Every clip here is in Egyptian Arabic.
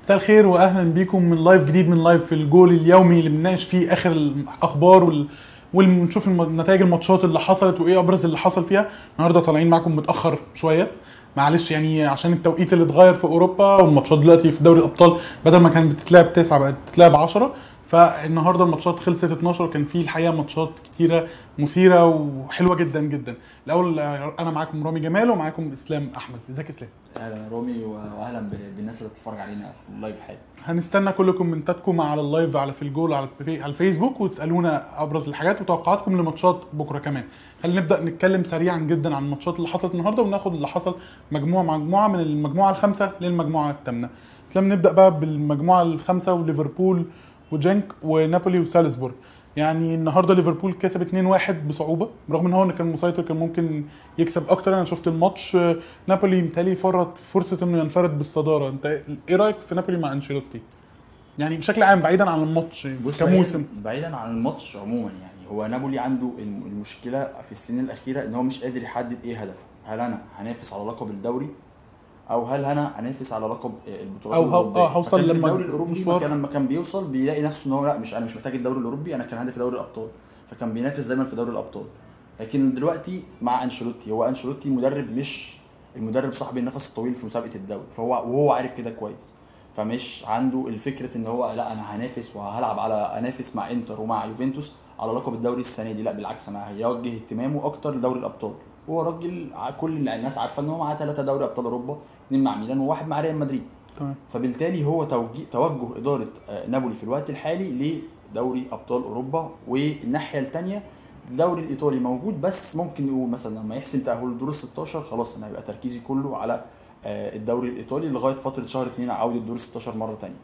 مساء الخير واهلا بيكم من لايف جديد من لايف في الجول اليومي اللي بنناقش فيه اخر الاخبار وال... ونشوف الم- نتائج الماتشات اللي حصلت وايه ابرز اللي حصل فيها النهارده طالعين معاكم متاخر شويه معلش يعني عشان التوقيت اللي اتغير في اوروبا والماتشات دلوقتي في دوري الابطال بدل ما كانت بتتلعب 9 بقت بتتلعب 10 فالنهارده الماتشات خلصت 12 وكان في الحقيقه ماتشات كتيره مثيره وحلوه جدا جدا الاول آه، انا معاكم رامي جمال ومعاكم اسلام احمد ازيك يا اسلام اهلا رومي واهلا ب- بالناس اللي بتتفرج علينا في اللايف حالا هنستنى كل كومنتاتكم على اللايف على في الجول على الفي- على الفيسبوك وتسالونا ابرز الحاجات وتوقعاتكم لماتشات بكره كمان خلينا نبدا نتكلم سريعا جدا عن الماتشات اللي حصلت النهارده وناخد اللي حصل مجموعه مع مجموعه من المجموعه الخامسه للمجموعه الثامنه اسلام نبدا بقى بالمجموعه الخامسه وليفربول وجنك ونابولي وسالزبورج يعني النهارده ليفربول كسب 2-1 بصعوبه رغم ان هو كان مسيطر كان ممكن يكسب اكتر انا شفت الماتش آه، نابولي متهيألي فرط فرصه انه ينفرد بالصداره انت ايه رايك في نابولي مع انشيلوتي؟ يعني بشكل عام بعيدا عن الماتش بص كموسم بعيداً- بعيدا عن الماتش عموما يعني هو نابولي عنده الم- المشكله في السنين الاخيره ان هو مش قادر يحدد ايه هدفه هل انا هنافس على لقب الدوري او هل انا هنافس على لقب آه، البطولات أو هو- الأوروبية؟ آه، هوصل فكان في لما الدوري الاوروبي مشوار. كان لما كان بيوصل بيلاقي نفسه ان هو لا مش انا مش محتاج الدوري الاوروبي انا كان هدفي دوري الابطال فكان بينافس دايما في دوري الابطال لكن دلوقتي مع انشيلوتي هو انشيلوتي مدرب مش المدرب صاحب النفس الطويل في مسابقه الدوري فهو وهو عارف كده كويس فمش عنده الفكره ان هو لا انا هنافس وهلعب على انافس مع انتر ومع يوفنتوس على لقب الدوري السنه دي لا بالعكس انا هيوجه اهتمامه اكتر لدوري الابطال هو راجل ع- كل الناس عارفه ان هو معاه ثلاثه دوري ابطال اوروبا اثنين مع ميلان وواحد مع ريال مدريد تمام فبالتالي هو توجيه توجه اداره آه، نابولي في الوقت الحالي لدوري ابطال اوروبا والناحيه الثانيه الدوري الايطالي موجود بس ممكن نقول مثلا لما يحسم تاهل لدور ال 16 خلاص انا هيبقى تركيزي كله على آه، الدوري الايطالي لغايه فتره شهر 2 عوده دور ال 16 مره ثانيه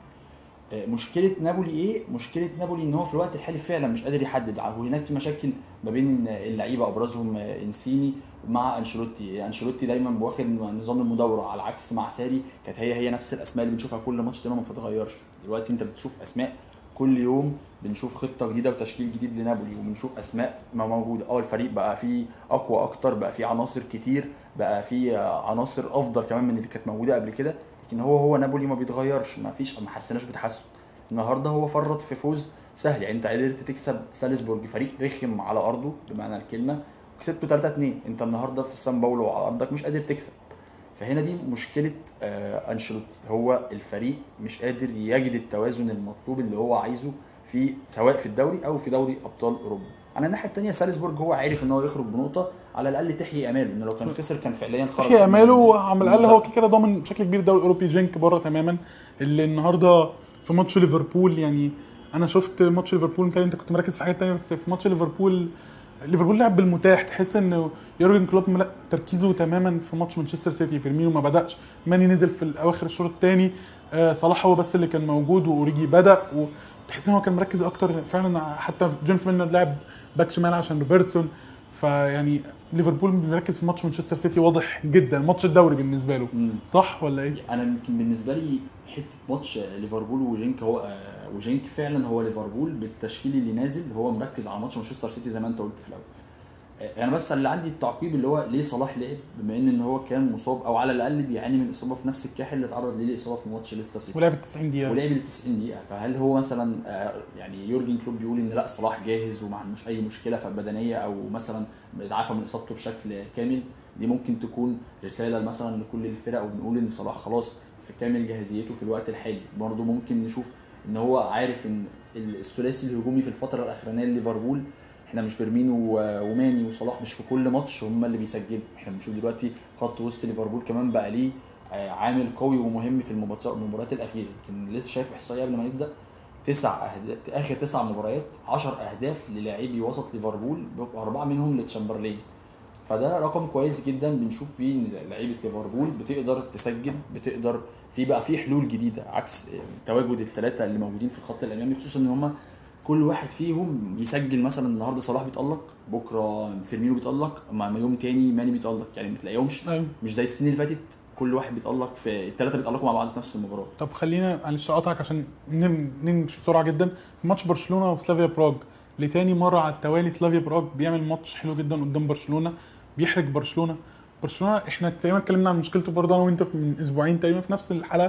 مشكله نابولي ايه مشكله نابولي ان هو في الوقت الحالي فعلا مش قادر يحدد وهناك في مشاكل ما بين اللعيبه ابرزهم آه، انسيني مع انشيلوتي انشيلوتي دايما واخد نظام المدوره على عكس مع ساري كانت هي هي نفس الاسماء اللي بنشوفها كل ماتش تقريبا ما بتتغيرش دلوقتي انت بتشوف اسماء كل يوم بنشوف خطه جديده وتشكيل جديد لنابولي وبنشوف اسماء ما موجوده اه الفريق بقى فيه اقوى اكتر بقى فيه عناصر كتير بقى فيه آه، عناصر افضل كمان من اللي كانت موجوده قبل كده لكن هو هو نابولي ما بيتغيرش ما فيش ما حسيناش بتحسن النهارده هو فرط في فوز سهل يعني انت قدرت تكسب سالزبورج فريق رخم على ارضه بمعنى الكلمه وكسبته 3 2 انت النهارده في سان باولو على ارضك مش قادر تكسب فهنا دي مشكله آه انشيلوتي هو الفريق مش قادر يجد التوازن المطلوب اللي هو عايزه في سواء في الدوري او في دوري ابطال اوروبا على الناحيه الثانيه سالزبورج هو عارف ان هو يخرج بنقطه على الاقل تحيي اماله انه لو كان خسر كان فعليا خرج يحيى اماله من- وعلى من الاقل هو المسابقة. كده كده ضامن بشكل كبير الدوري الاوروبي جنك بره تماما اللي النهارده في ماتش ليفربول يعني انا شفت ماتش ليفربول متهيألي انت كنت مركز في حاجه تانية بس في ماتش ليفربول ليفربول لعب بالمتاح تحس ان يورجن كلوب ملا- تركيزه تماما في ماتش مانشستر سيتي فيرمينو ما بداش ماني نزل في اواخر الشوط الثاني آه صلاح هو بس اللي كان موجود واوريجي بدا وتحس ان هو كان مركز اكتر فعلا حتى جيمس ميلنر لعب باك شمال عشان روبرتسون فيعني ليفربول بيركز في ماتش مانشستر سيتي واضح جدا ماتش الدوري بالنسبه له مم. صح ولا ايه؟ انا يمكن بالنسبه لي حته ماتش ليفربول وجينك هو آه، وجينك فعلا هو ليفربول بالتشكيل اللي نازل هو مركز على ماتش مانشستر سيتي زي ما انت قلت في الاول آه، انا بس اللي عندي التعقيب اللي هو ليه صلاح لعب بما ان ان هو كان مصاب او على الاقل بيعاني من اصابه في نفس الكاحل اللي اتعرض ليه الاصابه في ماتش ليستر سيتي ولعب 90 دقيقه ولعب ال 90 دقيقه فهل هو مثلا آه، يعني يورجن كلوب بيقول ان لا صلاح جاهز وما عندوش اي مشكله في البدنيه او مثلا اتعافى من اصابته بشكل كامل دي ممكن تكون رساله مثلا لكل الفرق وبنقول ان صلاح خلاص في كامل جاهزيته في الوقت الحالي برضه ممكن نشوف ان هو عارف ان الثلاثي الهجومي في الفتره الاخرانيه لليفربول احنا مش فيرمينو و- وماني وصلاح مش في كل ماتش هم اللي بيسجلوا احنا بنشوف دلوقتي خط وسط ليفربول كمان بقى ليه آه، عامل قوي ومهم في المباريات المباريات الاخيره يمكن لسه شايف احصائيه قبل ما نبدا تسع اهداف اخر تسع مباريات 10 اهداف للاعبي وسط ليفربول اربعه منهم لتشامبرلين فده رقم كويس جدا بنشوف فيه ان لعيبه ليفربول بتقدر تسجل بتقدر في بقى في حلول جديده عكس تواجد الثلاثه اللي موجودين في الخط الامامي خصوصا ان هم كل واحد فيهم بيسجل مثلا النهارده صلاح بيتالق بكره فيرمينو بيتالق مع يوم تاني ماني بيتالق يعني ما تلاقيهمش ايوه مش زي السنين اللي فاتت كل واحد بيتالق في الثلاثه بيتالقوا مع بعض في نفس المباراه طب خلينا معلش اقطعك عشان نم- نمشي بسرعه جدا في ماتش برشلونه وسلافيا براغ لتاني مره على التوالي سلافيا براغ بيعمل ماتش حلو جدا قدام برشلونه بيحرج برشلونه برشلونه احنا تقريبا اتكلمنا عن مشكلته برضه انا وانت من اسبوعين تقريبا في نفس الحلقه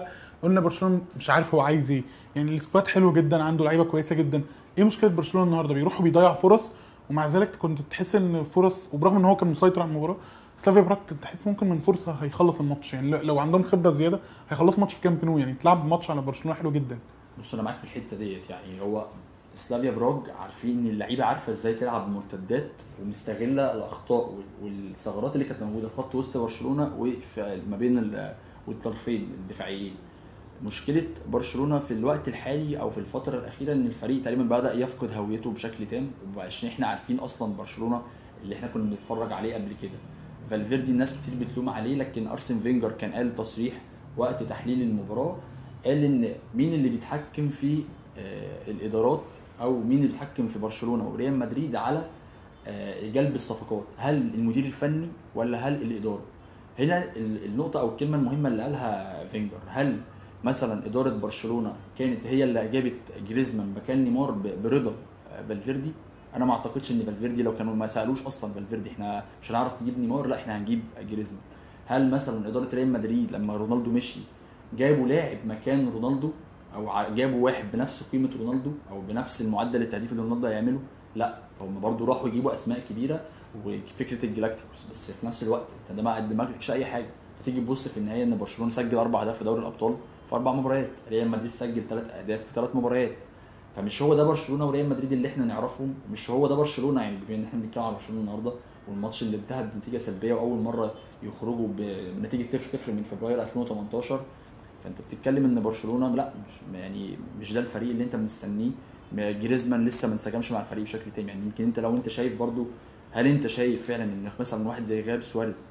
قلنا برشلونه مش عارف هو عايز ايه يعني السكواد حلو جدا عنده لعيبه كويسه جدا ايه مشكله برشلونه النهارده بيروحوا بيضيع فرص ومع ذلك كنت تحس ان فرص وبرغم ان هو كان مسيطر على المباراه سلافيا براك كنت تحس ممكن من فرصه هيخلص الماتش يعني لو عندهم خبره زياده هيخلصوا ماتش في كامب نو يعني تلعب ماتش على برشلونه حلو جدا بص انا معاك في الحته ديت يعني هو سلافيا براج عارفين ان اللعيبه عارفه ازاي تلعب مرتدات ومستغله الاخطاء وال- والثغرات اللي كانت موجوده في خط وسط برشلونه وفي ما بين ال- والطرفين الدفاعيين مشكله برشلونه في الوقت الحالي او في الفتره الاخيره ان الفريق تقريبا بدا يفقد هويته بشكل تام وعشان احنا عارفين اصلا برشلونه اللي احنا كنا بنتفرج عليه قبل كده فالفيردي الناس كتير بتلوم عليه لكن ارسن فينجر كان قال تصريح وقت تحليل المباراه قال ان مين اللي بيتحكم في آه، الادارات او مين اللي بيتحكم في برشلونه وريال مدريد على آه، جلب الصفقات هل المدير الفني ولا هل الاداره هنا ال- النقطه او الكلمه المهمه اللي قالها فينجر هل مثلا اداره برشلونه كانت هي اللي جابت جريزمان مكان نيمار ب- برضا آه، فالفيردي انا ما اعتقدش ان فالفيردي لو كانوا ما سالوش اصلا فالفيردي احنا مش هنعرف نجيب نيمار لا احنا هنجيب جريزمان هل مثلا اداره ريال مدريد لما رونالدو مشي جابوا لاعب مكان رونالدو او ع- جابوا واحد بنفس قيمه رونالدو او بنفس المعدل التهديفي اللي رونالدو هيعمله لا فهم برضو راحوا يجيبوا اسماء كبيره وفكره الجلاكتيكوس بس في نفس الوقت انت ده ما قدملكش اي حاجه فتيجي تبص في النهايه ان برشلونه سجل اربع اهداف في دوري الابطال في اربع مباريات ريال مدريد سجل ثلاث اهداف في ثلاث مباريات فمش هو ده برشلونه وريال مدريد اللي احنا نعرفهم مش هو ده برشلونه يعني بما ان احنا بنتكلم على برشلونه النهارده والماتش اللي انتهى بنتيجه سلبيه واول مره يخرجوا ب- بنتيجه 0 0 من فبراير 2018 فانت بتتكلم ان برشلونه لا مش يعني مش ده الفريق اللي انت مستنيه ما- جريزمان لسه ما انسجمش مع الفريق بشكل تام يعني يمكن انت لو انت شايف برضو هل انت شايف فعلا ان مثلا واحد زي غاب سواريز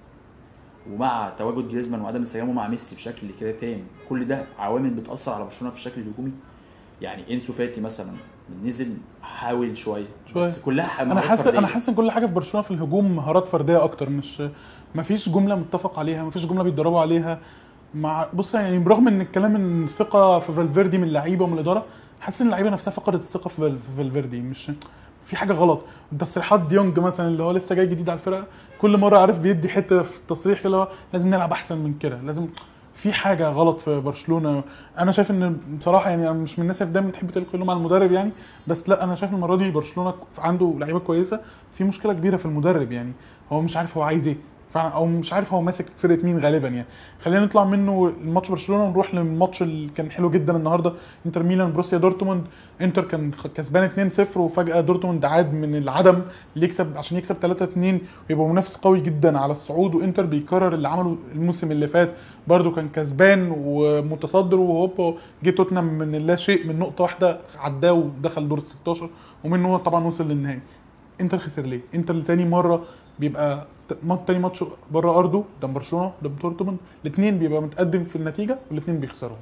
ومع تواجد جريزمان وعدم انسجامه مع ميسي بشكل كده تام كل ده عوامل بتاثر على برشلونه في الشكل الهجومي يعني انسو فاتي مثلا نزل حاول شويه شوية. بس كلها انا مهارات حاسس فردية. انا حاسس ان كل حاجه في برشلونه في الهجوم مهارات فرديه اكتر مش ما فيش جمله متفق عليها ما فيش جمله بيتدربوا عليها مع بص يعني برغم ان الكلام ان الثقه في فالفيردي من اللعيبه ومن الاداره حاسس ان اللعيبه نفسها فقدت الثقه في فال- في فالفيردي مش في حاجه غلط تصريحات ديونج مثلا اللي هو لسه جاي جديد على الفرقه كل مره عارف بيدي حته في التصريح كده اللي هو لازم نلعب احسن من كده لازم في حاجه غلط في برشلونه انا شايف ان بصراحه يعني انا مش من الناس اللي دايما بتحب تلقي اللوم على المدرب يعني بس لا انا شايف المره دي برشلونه عنده لعيبه كويسه في مشكله كبيره في المدرب يعني هو مش عارف هو عايز ايه فعلا او مش عارف هو ماسك فرقه مين غالبا يعني خلينا نطلع منه الماتش برشلونه ونروح للماتش اللي كان حلو جدا النهارده انتر ميلان بروسيا دورتموند انتر كان خ- كسبان 2-0 وفجاه دورتموند عاد من العدم اللي يكسب عشان يكسب 3-2 ويبقى منافس قوي جدا على الصعود وانتر بيكرر اللي عمله الموسم اللي فات برده كان كسبان ومتصدر وهوبا جه توتنهام من اللا شيء من نقطه واحده عداه ودخل دور ال 16 ومنه طبعا وصل للنهائي انتر خسر ليه؟ انتر لتاني مره بيبقى ت- ما- تاني ماتش بره ارضه قدام برشلونه قدام دورتموند الاثنين بيبقى متقدم في النتيجه والاثنين بيخسروا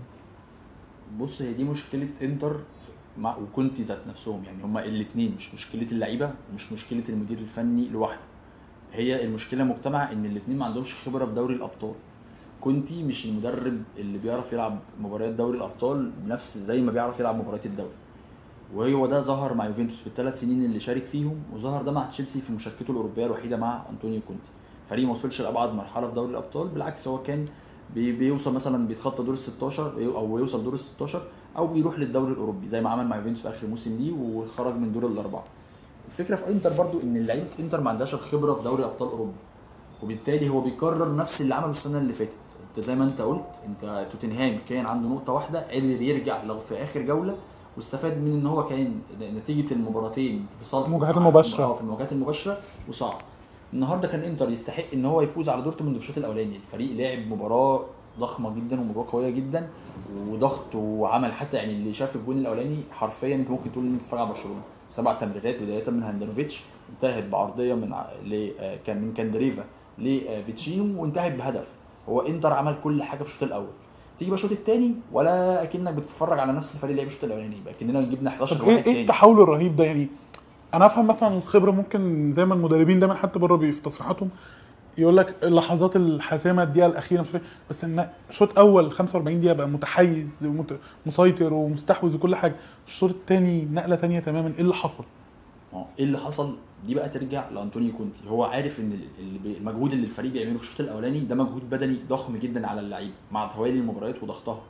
بص هي دي مشكله انتر مع وكونتي ذات نفسهم يعني هما الاثنين مش مشكله اللعيبه ومش مشكله المدير الفني لوحده هي المشكله مجتمع ان الاثنين ما عندهمش خبره في دوري الابطال كونتي مش المدرب اللي بيعرف يلعب مباريات دوري الابطال بنفس زي ما بيعرف يلعب مباريات الدوري وهو ده ظهر مع يوفنتوس في الثلاث سنين اللي شارك فيهم وظهر ده مع تشيلسي في مشاركته الاوروبيه الوحيده مع انطونيو كونتي فريق ما وصلش لابعد مرحله في دوري الابطال بالعكس هو كان بي- بيوصل مثلا بيتخطى دور ال 16 او يوصل دور ال 16 او بيروح للدوري الاوروبي زي ما عمل مع يوفنتوس في اخر موسم ليه وخرج من دور الاربعه الفكره في انتر برضو ان لعيبه انتر ما عندهاش الخبره في دوري ابطال اوروبا وبالتالي هو بيكرر نفس اللي عمله السنه اللي فاتت انت زي ما انت قلت انت توتنهام كان عنده نقطه واحده قدر يرجع لو في اخر جوله واستفاد من ان هو كان نتيجه المباراتين في صالح المواجهات المباشرة. اه في المواجهات المباشره وصعد النهارده كان انتر يستحق ان هو يفوز على دورتموند في الشوط الاولاني الفريق لعب مباراه ضخمه جدا ومباراه قويه جدا وضغط وعمل حتى يعني اللي شاف الجون الاولاني حرفيا انت ممكن تقول ان انت بتتفرج على برشلونه سبع تمريرات بدايه من هاندانوفيتش انتهت بعرضيه من ع- ل آه، كان من كاندريفا لفيتشينو وانتهت بهدف هو انتر عمل كل حاجه في الشوط الاول تيجي بقى الشوط الثاني ولا اكنك بتتفرج على نفس الفريق اللي لعب الشوط الاولاني يبقى كاننا جبنا 11 طب واحد ايه ايه تاني التحول الرهيب ده يعني انا افهم مثلا الخبره ممكن زي ما المدربين دايما حتى بره بي- في تصريحاتهم يقول لك اللحظات الحاسمه الدقيقه الاخيره مش فاهم بس ان شوط اول 45 دقيقه بقى متحيز ومت- مسيطر ومستحوذ وكل حاجه الشوط الثاني نقله تانية تماما ايه اللي حصل؟ اه ايه اللي حصل دي بقى ترجع لانطونيو كونتي هو عارف ان ال- اللي بي- المجهود اللي الفريق بيعمله في الشوط الاولاني ده مجهود بدني ضخم جدا على اللعيبه مع توالي المباريات وضغطها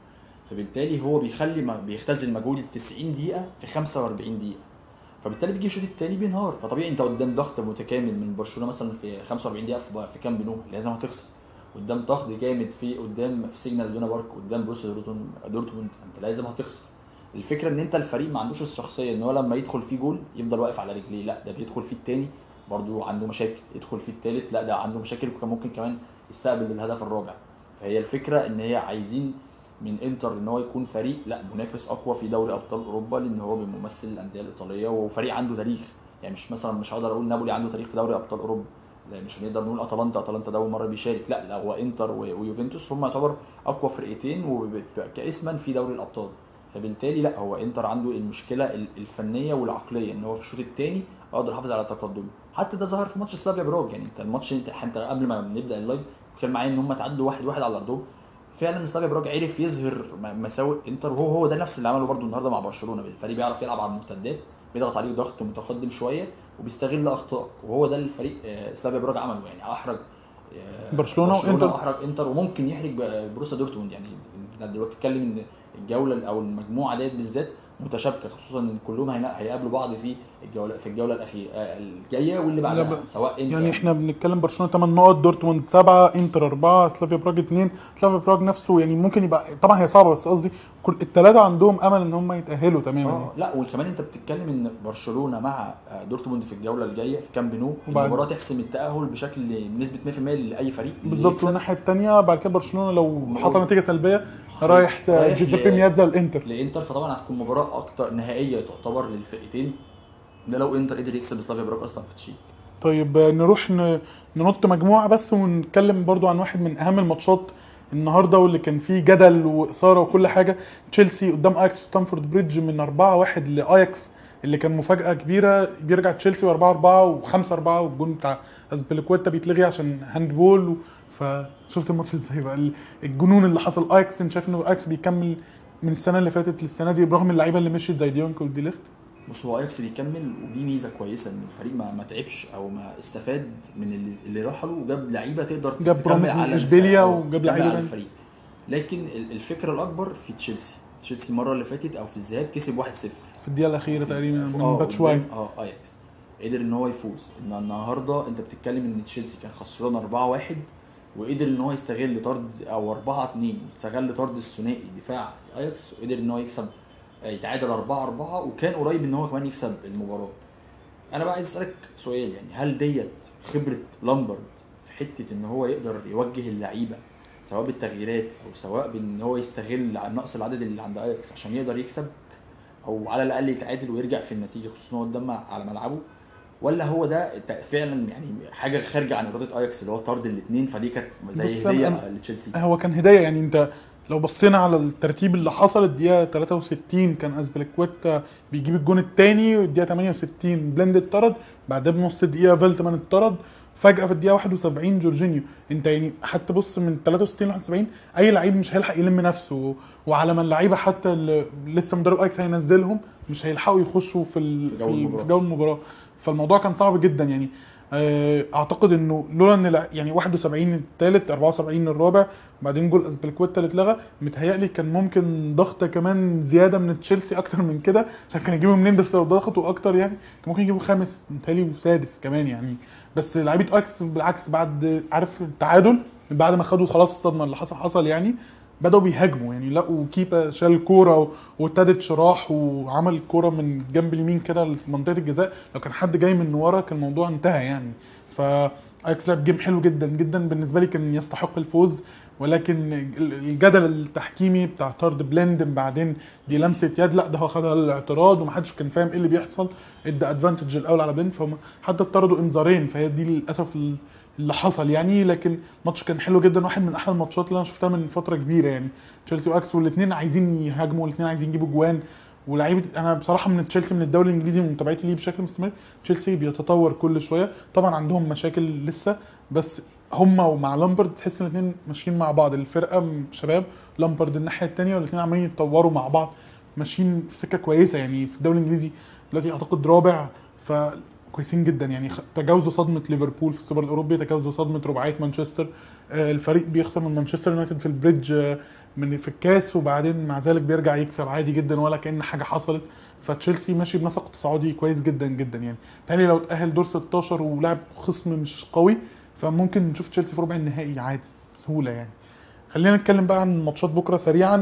فبالتالي هو بيخلي ما بيختزل مجهود ال 90 دقيقه في 45 دقيقه فبالتالي بيجي الشوط الثاني بينهار فطبيعي انت قدام ضغط متكامل من برشلونه مثلا في 45 دقيقه في في كامب نو لازم هتخسر قدام ضغط جامد في قدام في سيجنال iduna بارك قدام بروسيا دورتموند دورتموند انت لازم هتخسر الفكره ان انت الفريق ما عندوش الشخصيه ان هو لما يدخل فيه جول يفضل واقف على رجليه لا ده بيدخل فيه الثاني برضو عنده مشاكل يدخل فيه الثالث لا ده عنده مشاكل وكان ممكن كمان يستقبل بالهدف الرابع فهي الفكره ان هي عايزين من انتر ان هو يكون فريق لا منافس اقوى في دوري ابطال اوروبا لان هو بيمثل الانديه الايطاليه وفريق عنده تاريخ يعني مش مثلا مش هقدر اقول نابولي عنده تاريخ في دوري ابطال اوروبا لا مش هنقدر نقول اتلانتا اتلانتا ده اول مره بيشارك لا لا هو انتر و- ويوفنتوس هم يعتبر اقوى فرقتين وب- كاسما في دوري الابطال فبالتالي لا هو انتر عنده المشكله ال- الفنيه والعقليه ان هو في الشوط الثاني اقدر احافظ على تقدمي حتى ده ظهر في ماتش سلافيا براج يعني انت الماتش انت انت قبل ما نبدا اللايف كان معايا ان هم تعادلوا واحد واحد على ارضهم فعلا سلافيا براج عرف يظهر م- مساوئ انتر وهو هو ده نفس اللي عمله برده النهارده مع برشلونه الفريق بيعرف يلعب على المرتدات بيضغط عليه ضغط متقدم شويه وبيستغل اخطائك وهو ده الفريق آه، سلافيا براج عمله يعني احرج آه، برشلونة وإنتر. احرج انتر وممكن يحرج ب- بروسيا دورتموند يعني انت دلوقتي بتتكلم ان الجوله او المجموعه ديت بالذات متشابكه خصوصا ان كلهم هينا- هيقابلوا بعض في الجوله في الجوله الاخيره آه، الجايه واللي لا بعدها ب- سواء انتر يعني احنا بنتكلم برشلونه 8 نقط دورتموند 7 انتر 4 سلافيا براج 2 سلافيا براج نفسه يعني ممكن يبقى طبعا هي صعبه بس قصدي كل الثلاثه عندهم امل ان هم يتاهلوا تماما يعني. اه لا وكمان انت بتتكلم ان برشلونه مع آه، دورتموند في الجوله الجايه في كامب نو وبعد- المباراه تحسم التاهل بشكل بنسبه 100% لاي فريق اللي بالظبط يكسب والناحيه الثانيه بعد كده برشلونه لو حصل نتيجه سلبيه رايح رايح جوزيبي ل- مياتزا الانتر لانتر فطبعا هتكون مباراه اكتر نهائيه تعتبر للفرقتين ده لو انتر قدر يكسب سلافيا براج اصلا في تشيك طيب آه، نروح ن- ننط مجموعه بس ونتكلم برضو عن واحد من اهم الماتشات النهارده واللي كان فيه جدل واثاره وكل حاجه تشيلسي قدام اياكس في ستانفورد بريدج من 4-1 لاياكس اللي كان مفاجاه كبيره بيرجع تشيلسي 4 4 و5 4 والجون بتاع اسبليكويتا بيتلغي عشان هاندبول و... فشفت الماتش ازاي بقى ال- الجنون اللي حصل اياكس انت شايف ان اياكس بيكمل من السنه اللي فاتت للسنه دي برغم اللعيبه اللي مشيت زي ديونك وديليخت بص هو اياكس بيكمل ودي ميزه كويسه ان الفريق ما, ما تعبش او ما استفاد من اللي, اللي رحلوا وجاب لعيبه تقدر جاب تكمل راموس من على إشبيليا الفريق- وجاب تكمل لعيبة على تانية. الفريق لكن ال- الفكره الاكبر في تشيلسي تشيلسي المره اللي فاتت او في الذهاب كسب 1-0 في الدقيقه الاخيره في- تقريبا في- من آه، باتشواي قدام- اه اياكس قدر ان هو يفوز ان النهارده انت بتتكلم ان تشيلسي كان خسران 4-1 وقدر ان هو يستغل طرد او 4-2 يستغل طرد الثنائي دفاع اياكس وقدر ان هو يكسب آه، يتعادل 4-4 وكان قريب ان هو كمان يكسب المباراه انا بقى عايز اسالك سؤال يعني هل ديت خبره لامبرد في حته ان هو يقدر يوجه اللعيبه سواء بالتغييرات او سواء بان هو يستغل نقص العدد اللي عند اياكس عشان يقدر يكسب او على الاقل يتعادل ويرجع في النتيجه خصوصا ان هو قدام على ملعبه ولا هو ده ت- فعلا يعني حاجه خارجه عن اراده اياكس اللي هو طرد الاثنين فدي كانت بص زي أنا- هديه أنا- لتشيلسي هو كان هدايه يعني انت لو بصينا على الترتيب اللي حصل الدقيقه 63 كان اسبليكويتا بيجيب الجون الثاني والدقيقه 68 بلند اتطرد بعدها بنص دقيقه فيلتمان اتطرد فجاه في الدقيقه 71 جورجينيو انت يعني حتى بص من 63 ل 71 اي لعيب مش هيلحق يلم نفسه وعلى ما اللعيبه حتى اللي لسه مدرب ايكس هينزلهم مش هيلحقوا يخشوا في ال- في في جو ال- المباراة. في جو المباراه فالموضوع كان صعب جدا يعني آه، اعتقد انه لولا ان لع- يعني 71 الثالث 74 الرابع بعدين جول اسبليكويتا اللي اتلغى متهيألي كان ممكن ضغط كمان زياده من تشيلسي اكتر من كده عشان كان يجيبوا منين بس لو ضغطوا اكتر يعني كان ممكن يجيبوا خامس متهيألي وسادس كمان يعني بس لعيبه اكس بالعكس بعد عارف التعادل بعد ما خدوا خلاص الصدمه اللي حصل حصل يعني بدأوا بيهاجموا يعني لقوا كيبا شال كورة و- وتاديتش راح وعمل كورة من جنب اليمين كده لمنطقة الجزاء لو كان حد جاي من ورا كان الموضوع انتهى يعني ف اياكس لعب جيم حلو جدا جدا بالنسبة لي كان يستحق الفوز ولكن ال- الجدل التحكيمي بتاع طرد بلند بعدين دي لمسة يد لا ده هو خدها الاعتراض ومحدش كان فاهم ايه اللي بيحصل ادى ادفانتج الاول على بلند فهم حتى اتطردوا انذارين فهي دي للاسف ال- اللي حصل يعني لكن الماتش كان حلو جدا واحد من احلى الماتشات اللي انا شفتها من فتره كبيره يعني تشيلسي واكس والاثنين عايزين يهاجموا والاثنين عايزين يجيبوا جوان ولعيبه انا بصراحه من تشيلسي من الدوري الانجليزي من متابعتي ليه بشكل مستمر تشيلسي بيتطور كل شويه طبعا عندهم مشاكل لسه بس هم ومع لامبرد تحس ان الاثنين ماشيين مع بعض الفرقه م- شباب لامبرد الناحيه الثانيه والاثنين عمالين يتطوروا مع بعض ماشيين في سكه كويسه يعني في الدوري الانجليزي دلوقتي اعتقد رابع ف كويسين جدا يعني خ- تجاوزوا صدمه ليفربول في السوبر الاوروبي تجاوزوا صدمه رباعيه مانشستر آه، الفريق بيخسر من مانشستر يونايتد في البريدج آه، من في الكاس وبعدين مع ذلك بيرجع يكسب عادي جدا ولا كان حاجه حصلت فتشيلسي ماشي بنسق تصاعدي كويس جدا جدا يعني تاني لو تاهل دور 16 ولعب خصم مش قوي فممكن نشوف تشيلسي في ربع النهائي عادي بسهوله يعني خلينا نتكلم بقى عن ماتشات بكره سريعا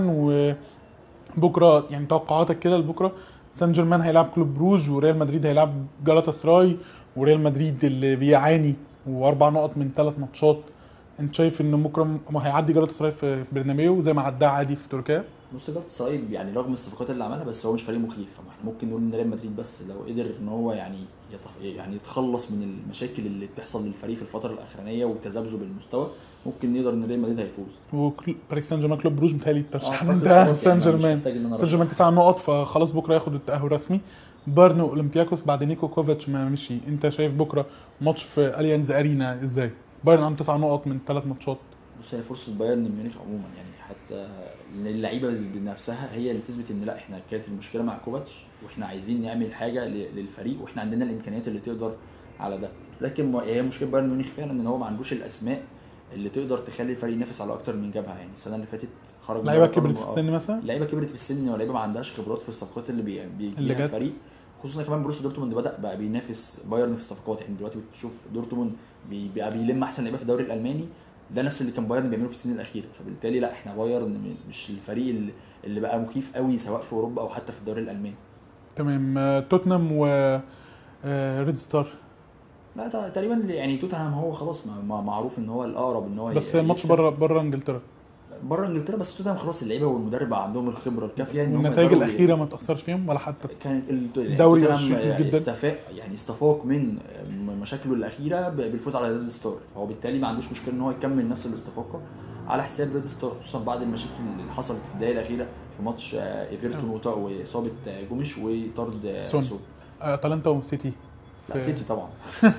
وبكره يعني توقعاتك كده لبكره سان جيرمان هيلعب كلوب بروج وريال مدريد هيلعب جالاتا سراي وريال مدريد اللي بيعاني واربع نقط من ثلاث ماتشات انت شايف ان بكره ما هيعدي جالاتا سراي في برنابيو زي ما عداه عادي في تركيا بص جارت صايب يعني رغم الصفقات اللي عملها بس هو مش فريق مخيف فاحنا ممكن نقول ان ريال مدريد بس لو قدر ان هو يعني يتخ... يعني يتخلص من المشاكل اللي بتحصل للفريق في الفتره الاخرانيه وتذبذب المستوى ممكن نقدر ان ريال مدريد هيفوز وباريس سان جيرمان كلوب بروج متهيألي الترشيح أعتقد انتهى خلاص سان يعني مش جيرمان محتاج إن أنا سان أرشح. جيرمان تسع نقط فخلاص بكره ياخد التاهل رسمي بايرن واولمبياكوس بعد نيكو كوفيتش ما مشي انت شايف بكره ماتش في اليانز ارينا ازاي بايرن عنده تسع نقط من ثلاث ماتشات بص هي فرصه بايرن ميونخ عموما يعني حتى اللعيبه بنفسها هي اللي تثبت ان لا احنا كانت المشكله مع كوفاتش واحنا عايزين نعمل حاجه ل- للفريق واحنا عندنا الامكانيات اللي تقدر على ده لكن ما- هي مشكله بايرن ميونخ فعلا ان هو ما عندوش الاسماء اللي تقدر تخلي الفريق ينافس على اكتر من جبهه يعني السنه اللي فاتت خرج لعيبه من دوري كبرت في الأبطال. السن مثلا اللعيبه كبرت في السن ولعيبه ما عندهاش خبرات في الصفقات اللي بي- اللي بيجيها جت. الفريق خصوصا كمان بروسيا دورتموند بدا بقى بينافس بايرن في الصفقات احنا دلوقتي بتشوف دورتموند بي- بقى بيلم احسن لعيبه في الدوري الالماني ده نفس اللي كان بايرن بيعمله في السنين الاخيره فبالتالي لا احنا بايرن م- مش الفريق اللي- اللي بقى مخيف قوي سواء في اوروبا او حتى في الدوري الالماني تمام آه، توتنهام و آه، ريد ستار لا تا- تقريبا يعني توتنهام هو خلاص ما- ما- معروف ان هو الاقرب ان هو بس ي- الماتش يكسب. بره بره انجلترا بره انجلترا بس توتنهام خلاص اللعيبه والمدرب بقى عندهم الخبره الكافيه ان هم والنتائج يقدروا ي- الاخيره ما تاثرش فيهم ولا حتى كانت ال- الدوري توتنهام شديد جدا. استفاق يعني استفاق من م- مشاكله الاخيره ب- بالفوز على ريد ستار فهو بالتالي ما عندوش مشكله ان هو يكمل نفس الاستفاقه على حساب ريد ستار خصوصا بعد المشاكل اللي حصلت في الدقائق الاخيره في ماتش آه، ايفرتون وط- واصابه آه، جوميش وطرد آه، سون. سون آه، اتلانتا وسيتي لا في- سيتي طبعا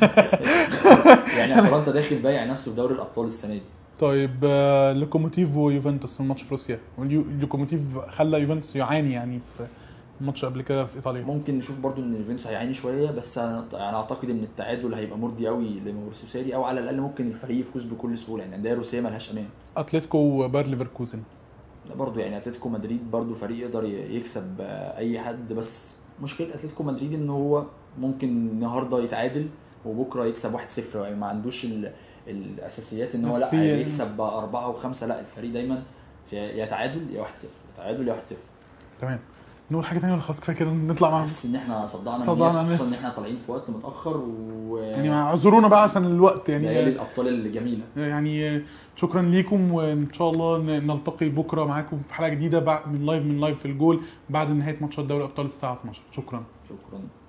يعني اتلانتا داخل بايع نفسه في دوري الابطال السنه دي طيب آه، لوكوموتيف ويوفنتوس في الماتش في روسيا واليو- لوكوموتيف خلى يوفنتوس يعاني يعني في الماتش قبل كده في ايطاليا ممكن نشوف برضو ان يوفنتوس هيعاني شويه بس انا أنا اعتقد ان التعادل هيبقى مرضي قوي لموريسيو ساري او على الاقل ممكن الفريق يفوز بكل سهوله يعني الانديه الروسيه ملهاش امان اتلتيكو وباير ليفركوزن لا برضو يعني اتلتيكو مدريد برضو فريق يقدر ي- يكسب آه، اي حد بس مشكله اتلتيكو مدريد ان هو ممكن النهارده يتعادل وبكره يكسب 1-0 يعني ما عندوش ال... الاساسيات ان هو بس لا هي- يكسب أربعة وخمسة لا الفريق دايما في يا تعادل يا 1-0 يا تعادل يا 1-0 تمام نقول حاجه تانية ولا خلاص كفايه كده نطلع مع حاسس ان احنا صدعنا صدعنا الناس خصوصا الناس. ان احنا طالعين في وقت متاخر و يعني مع اعذرونا بقى عشان الوقت ليالي يعني الابطال الجميله يعني شكرا ليكم وان شاء الله ن- نلتقي بكره معاكم في حلقه جديده بعد من لايف من لايف في الجول بعد نهايه ماتشات دوري ابطال الساعه 12 شكرا شكرا